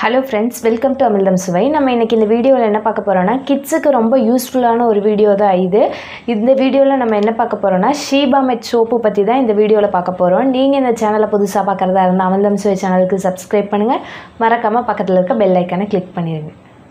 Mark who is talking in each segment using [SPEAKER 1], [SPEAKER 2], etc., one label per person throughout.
[SPEAKER 1] hello friends welcome to அமிர்தம் சுவை நம்ம இன்றைக்கி இந்த வீடியோவில் என்ன பார்க்க போகிறோன்னா கிட்ஸுக்கு ரொம்ப யூஸ்ஃபுல்லான ஒரு வீடியோ தான் இது இந்த வீடியோவில் நம்ம என்ன பார்க்க போகிறோன்னா ஷீபா மெட் சோப்பு பற்றி தான் இந்த வீடியோவில் பார்க்க போகிறோம் நீங்கள் இந்த சேனலை புதுசாக பார்க்குறதா இருந்தால் அமிர்தம் சுவை சேனலுக்கு சப்ஸ்கிரைப் பண்ணுங்கள் மறக்காமல் பக்கத்தில் இருக்க பெல் ஐக்கானை கிளிக் பண்ணிடுங்க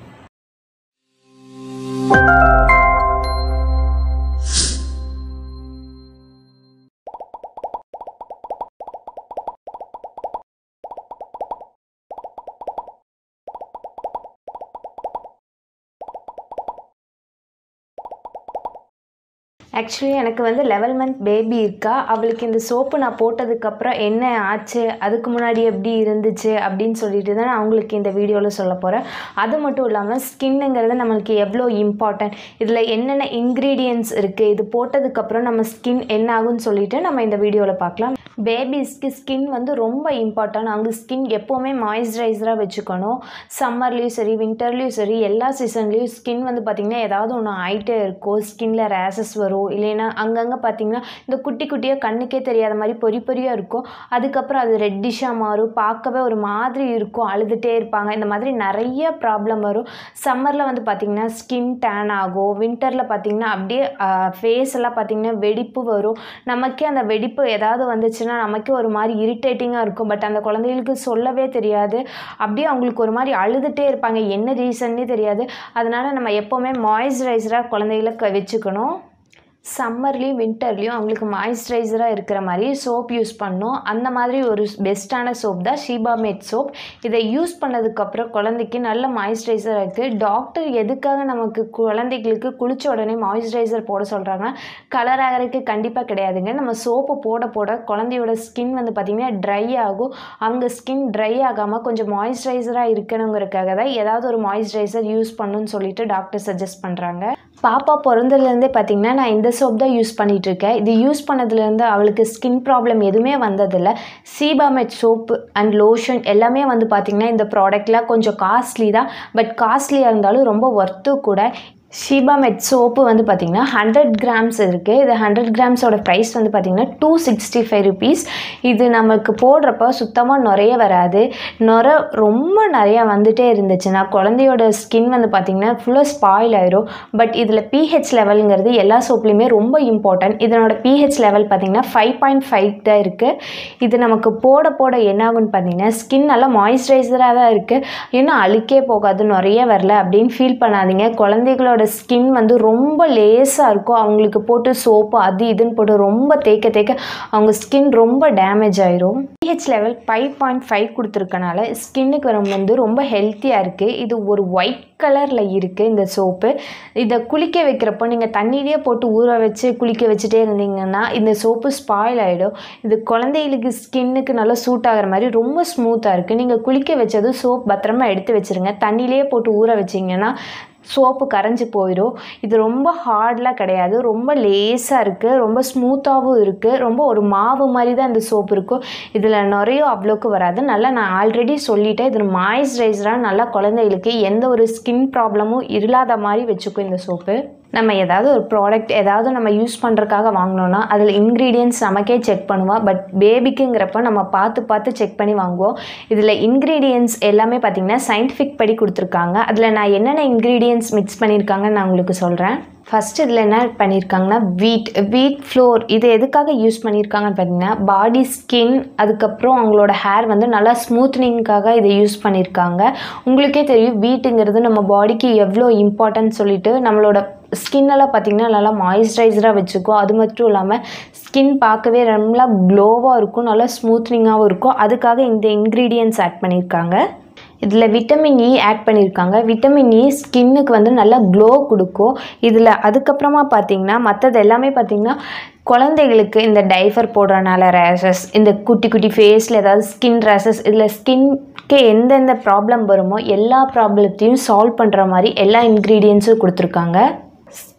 [SPEAKER 1] ஆக்சுவலி எனக்கு வந்து லெவல் மந்த் பேபி இருக்கா அவளுக்கு இந்த சோப்பு நான் போட்டதுக்கப்புறம் என்ன ஆச்சு அதுக்கு முன்னாடி எப்படி இருந்துச்சு அப்படின்னு சொல்லிட்டு தான் நான் அவங்களுக்கு இந்த வீடியோவில் சொல்ல போகிறேன் அது மட்டும் இல்லாமல் ஸ்கின்னுங்கிறது நம்மளுக்கு எவ்வளோ இம்பார்ட்டன்ட் இதில் என்னென்ன இன்க்ரீடியன்ஸ் இருக்குது இது போட்டதுக்கப்புறம் நம்ம ஸ்கின் என்ன ஆகும்னு சொல்லிட்டு நம்ம இந்த வீடியோவில் பார்க்கலாம் பேபிஸ்க்கு ஸ்கின் வந்து ரொம்ப இம்பார்ட்டன்ட் அவங்க ஸ்கின் எப்போவுமே மாய்ஸ்சரைசராக வச்சுக்கணும் சம்மர்லேயும் சரி வின்டர்லேயும் சரி எல்லா சீசன்லேயும் ஸ்கின் வந்து பார்த்திங்கன்னா ஏதாவது ஒன்று ஆகிட்டே இருக்கும் ஸ்கின்ல ரேசஸ் வரும் இல்லைன்னா அங்கங்கே பார்த்திங்கன்னா இந்த குட்டி குட்டியாக கண்ணுக்கே தெரியாத மாதிரி பொறி பொறியாக இருக்கும் அதுக்கப்புறம் அது ரெட்டிஷாக மாறும் பார்க்கவே ஒரு மாதிரி இருக்கும் அழுதுகிட்டே இருப்பாங்க இந்த மாதிரி நிறைய ப்ராப்ளம் வரும் சம்மரில் வந்து பார்த்திங்கன்னா ஸ்கின் டேன் ஆகும் வின்டரில் பார்த்திங்கன்னா அப்படியே ஃபேஸ் எல்லாம் பார்த்திங்கன்னா வெடிப்பு வரும் நமக்கே அந்த வெடிப்பு ஏதாவது வந்துச்சுன்னா நமக்கே ஒரு மாதிரி இரிட்டேட்டிங்காக இருக்கும் பட் அந்த குழந்தைகளுக்கு சொல்லவே தெரியாது அப்படியே அவங்களுக்கு ஒரு மாதிரி அழுதுகிட்டே இருப்பாங்க என்ன ரீசன்னே தெரியாது அதனால் நம்ம எப்போவுமே மாய்ஸ்சரைசராக குழந்தைகளை க வச்சுக்கணும் சம்மர்லேயும் வின்டர்லேயும் அவங்களுக்கு மாய்ஸ்சரைசராக இருக்கிற மாதிரி சோப் யூஸ் பண்ணோம் அந்த மாதிரி ஒரு பெஸ்ட்டான சோப் தான் ஷீபா மேட் சோப் இதை யூஸ் பண்ணதுக்கப்புறம் குழந்தைக்கு நல்ல மாய்ஸ்சரைசர் இருக்குது டாக்டர் எதுக்காக நமக்கு குழந்தைகளுக்கு குளித்த உடனே மாய்ஸ்சரைசர் போட சொல்கிறாங்கன்னா கலர் ஆகிறதுக்கு கண்டிப்பாக கிடையாதுங்க நம்ம சோப்பு போட போட குழந்தையோட ஸ்கின் வந்து பார்த்திங்கன்னா ட்ரை ஆகும் அவங்க ஸ்கின் ட்ரை ஆகாமல் கொஞ்சம் மாய்ஸ்சரைசராக இருக்கணுங்கிறதுக்காக தான் ஏதாவது ஒரு மாய்ஸ்சரைசர் யூஸ் பண்ணணும்னு சொல்லிட்டு டாக்டர் சஜஸ்ட் பண்ணுறாங்க பாப்பா பிறந்ததுலேருந்தே பார்த்திங்கன்னா நான் இந்த சோப் தான் யூஸ் பண்ணிகிட்ருக்கேன் இது யூஸ் பண்ணதுலேருந்து அவளுக்கு ஸ்கின் ப்ராப்ளம் எதுவுமே வந்ததில்லை சீபாமெட் சோப் அண்ட் லோஷன் எல்லாமே வந்து பார்த்திங்கன்னா இந்த ப்ராடக்ட்லாம் கொஞ்சம் காஸ்ட்லி தான் பட் காஸ்ட்லியாக இருந்தாலும் ரொம்ப ஒர்த்து கூட ஷீபா மெட் சோப்பு வந்து பார்த்திங்கன்னா ஹண்ட்ரட் கிராம்ஸ் இருக்குது இது ஹண்ட்ரட் கிராம்ஸோட ப்ரைஸ் வந்து பார்த்திங்கன்னா டூ சிக்ஸ்டி ஃபைவ் ருபீஸ் இது நமக்கு போடுறப்ப சுத்தமாக நிறைய வராது நுர ரொம்ப நிறையா வந்துட்டே இருந்துச்சுன்னா குழந்தையோட ஸ்கின் வந்து பார்த்திங்கன்னா ஃபுல்லாக ஸ்பாயில் ஆயிரும் பட் இதில் பிஹெச் லெவலுங்கிறது எல்லா சோப்லேயுமே ரொம்ப இம்பார்ட்டன்ட் இதனோட பிஹெச் லெவல் பார்த்திங்கன்னா ஃபைவ் பாயிண்ட் ஃபைவ் தான் இருக்குது இது நமக்கு போட போட என்ன ஆகும்னு பார்த்தீங்கன்னா ஸ்கின் நல்லா மாய்ஸ்சரைசராக தான் இருக்குது இன்னும் அழுக்கே போகாது நிறைய வரல அப்படின்னு ஃபீல் பண்ணாதீங்க குழந்தைகளோட ஸ்கின் வந்து ரொம்ப லேஸாக இருக்கும் அவங்களுக்கு போட்டு சோப்பு அது இதுன்னு போட்டு ரொம்ப தேய்க்க தேய்க்க அவங்க ஸ்கின் ரொம்ப டேமேஜ் ஆயிரும் pH level five point five கொடுத்துருக்கனால ஸ்கின்னுக்கு வந்து ரொம்ப ஹெல்த்தியாக இருக்குது இது ஒரு ஒயிட் கலரில் இருக்குது இந்த சோப்பு இதை குளிக்க வைக்கிறப்போ நீங்கள் தண்ணியிலே போட்டு ஊற வச்சு குளிக்க வச்சுட்டே இருந்தீங்கன்னா இந்த சோப்பு ஸ்பாயில் ஆகிடும் இது குழந்தைகளுக்கு ஸ்கின்னுக்கு நல்லா சூட் ஆகிற மாதிரி ரொம்ப ஸ்மூத்தாக இருக்குது நீங்கள் குளிக்க வச்சது சோப் பத்திரமா எடுத்து வச்சுருங்க தண்ணியிலே போட்டு ஊற வச்சிங்கன்னா சோப்பு கரைஞ்சி போயிடும் இது ரொம்ப ஹார்ட்லாம் கிடையாது ரொம்ப லேஸாக இருக்குது ரொம்ப ஸ்மூத்தாகவும் இருக்குது ரொம்ப ஒரு மாவு மாதிரி தான் இந்த சோப்பு இருக்கும் இதில் நிறைய அவ்வளோக்கு வராது நல்லா நான் ஆல்ரெடி சொல்லிட்டேன் இது மாய்ஸ்சரைசராக நல்லா குழந்தைகளுக்கு எந்த ஒரு ஸ்கின் ப்ராப்ளமும் இல்லாத மாதிரி வச்சுக்கும் இந்த சோப்பு நம்ம ஏதாவது ஒரு ப்ராடக்ட் ஏதாவது நம்ம யூஸ் பண்ணுறதுக்காக வாங்கினோன்னா அதில் இன்க்ரீடியன்ஸ் நமக்கே செக் பண்ணுவோம் பட் பேபிக்குங்கிறப்ப நம்ம பார்த்து பார்த்து செக் பண்ணி வாங்குவோம் இதில் இன்க்ரீடியன்ஸ் எல்லாமே பார்த்திங்கன்னா சயின்டிஃபிக் படி கொடுத்துருக்காங்க அதில் நான் என்னென்ன இன்க்ரீடியன்ஸ் மிக்ஸ் பண்ணியிருக்காங்கன்னு நான் உங்களுக்கு சொல்கிறேன் ஃபஸ்ட் இதில் என்ன பண்ணியிருக்காங்கன்னா வீட் வீட் ஃப்ளோர் இது எதுக்காக யூஸ் பண்ணியிருக்காங்கன்னு பார்த்தீங்கன்னா பாடி ஸ்கின் அதுக்கப்புறம் அவங்களோட ஹேர் வந்து நல்லா ஸ்மூத்னிங்காக இதை யூஸ் பண்ணியிருக்காங்க உங்களுக்கே தெரியும் வீட்டுங்கிறது நம்ம பாடிக்கு எவ்வளோ இம்பார்ட்டன்ட் சொல்லிட்டு நம்மளோட ஸ்கின்னெல்லாம் பார்த்திங்கன்னா நல்லா மாய்ஸ்சரைசராக வச்சுக்கும் அது மட்டும் இல்லாமல் ஸ்கின் பார்க்கவே நல்லா க்ளோவாக இருக்கும் நல்லா ஸ்மூத்னிங்காகவும் இருக்கும் அதுக்காக இந்த இன்க்ரீடியன்ஸ் ஆட் பண்ணியிருக்காங்க இதில் விட்டமின் இ ஆட் பண்ணியிருக்காங்க விட்டமின் இ ஸ்கின்னுக்கு வந்து நல்லா க்ளோ கொடுக்கும் இதில் அதுக்கப்புறமா பார்த்திங்கன்னா மற்றது எல்லாமே பார்த்திங்கன்னா குழந்தைகளுக்கு இந்த டைஃபர் போடுறனால ரேஷஸ் இந்த குட்டி குட்டி ஃபேஸில் ஏதாவது ஸ்கின் ரேஷஸ் இதில் ஸ்கின்க்கு எந்தெந்த ப்ராப்ளம் வருமோ எல்லா ப்ராப்ளத்தையும் சால்வ் பண்ணுற மாதிரி எல்லா இன்க்ரீடியன்ஸும் கொடுத்துருக்காங்க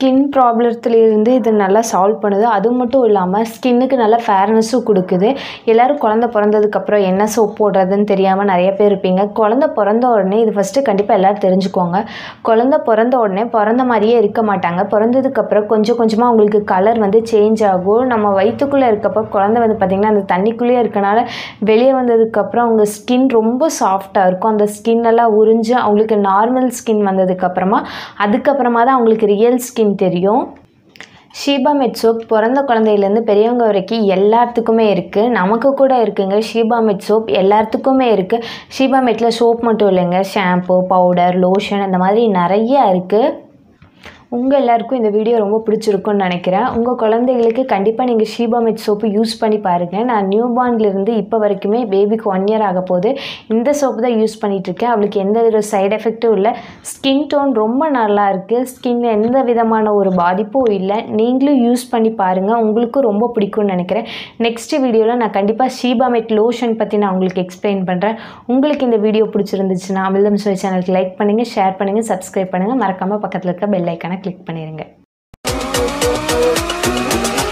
[SPEAKER 1] ஸ்கின் ப்ராப்ளத்துலேருந்து இது நல்லா சால்வ் பண்ணுது அது மட்டும் இல்லாமல் ஸ்கின்னுக்கு நல்ல ஃபேர்னஸும் கொடுக்குது எல்லோரும் குழந்த பிறந்ததுக்கப்புறம் என்ன சோப் போடுறதுன்னு தெரியாமல் நிறைய பேர் இருப்பீங்க குழந்த பிறந்த உடனே இது ஃபஸ்ட்டு கண்டிப்பாக எல்லோரும் தெரிஞ்சுக்கோங்க குழந்த பிறந்த உடனே பிறந்த மாதிரியே இருக்க மாட்டாங்க பிறந்ததுக்கப்புறம் கொஞ்சம் கொஞ்சமாக அவங்களுக்கு கலர் வந்து சேஞ்ச் ஆகும் நம்ம வயிற்றுக்குள்ளே இருக்கப்போ குழந்தை வந்து பார்த்திங்கன்னா அந்த தண்ணிக்குள்ளேயே இருக்கனால வெளியே வந்ததுக்கப்புறம் அவங்க ஸ்கின் ரொம்ப சாஃப்டாக இருக்கும் அந்த ஸ்கின் எல்லாம் உறிஞ்சு அவங்களுக்கு நார்மல் ஸ்கின் வந்ததுக்கப்புறமா அதுக்கப்புறமா தான் அவங்களுக்கு ரியல் ஸ்கின் தெரியும் ஷீபா மெட் சோப் பிறந்த குழந்தையிலேருந்து பெரியவங்க வரைக்கும் எல்லாத்துக்குமே இருக்குது நமக்கு கூட இருக்குங்க ஷீபா மெட் சோப் எல்லாத்துக்குமே இருக்குது ஷீபா மெட்டில் சோப் மட்டும் இல்லைங்க ஷாம்பு பவுடர் லோஷன் இந்த மாதிரி நிறைய இருக்குது உங்கள் எல்லாருக்கும் இந்த வீடியோ ரொம்ப பிடிச்சிருக்குன்னு நினைக்கிறேன் உங்கள் குழந்தைகளுக்கு கண்டிப்பாக நீங்கள் ஷீபாமெட் சோப்பு யூஸ் பண்ணி பாருங்கள் நான் நியூ பார்ன்லேருந்து இப்போ வரைக்குமே பேபிக்கு ஒன் இயர் ஆக போகுது இந்த சோப்பு தான் யூஸ் பண்ணிகிட்ருக்கேன் அவளுக்கு எந்த ஒரு சைடு எஃபெக்ட்டும் இல்லை ஸ்கின் டோன் ரொம்ப நல்லா இருக்குது ஸ்கின் எந்த விதமான ஒரு பாதிப்பும் இல்லை நீங்களும் யூஸ் பண்ணி பாருங்கள் உங்களுக்கும் ரொம்ப பிடிக்கும்னு நினைக்கிறேன் நெக்ஸ்ட் வீடியோவில் நான் கண்டிப்பாக ஷீபாமெட் லோஷன் பற்றி நான் உங்களுக்கு எக்ஸ்பிளைன் பண்ணுறேன் உங்களுக்கு இந்த வீடியோ பிடிச்சிருந்துச்சுன்னா அமிர்தம் சுவை சேனலுக்கு லைக் பண்ணுங்கள் ஷேர் பண்ணுங்கள் சப்ஸ்கிரைப் பண்ணுங்கள் மறக்காமல் பக்கத்தில் இருக்க பெல் ஐக்கானை கிளிக் பண்ணிடுங்க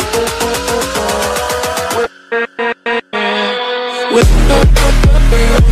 [SPEAKER 2] with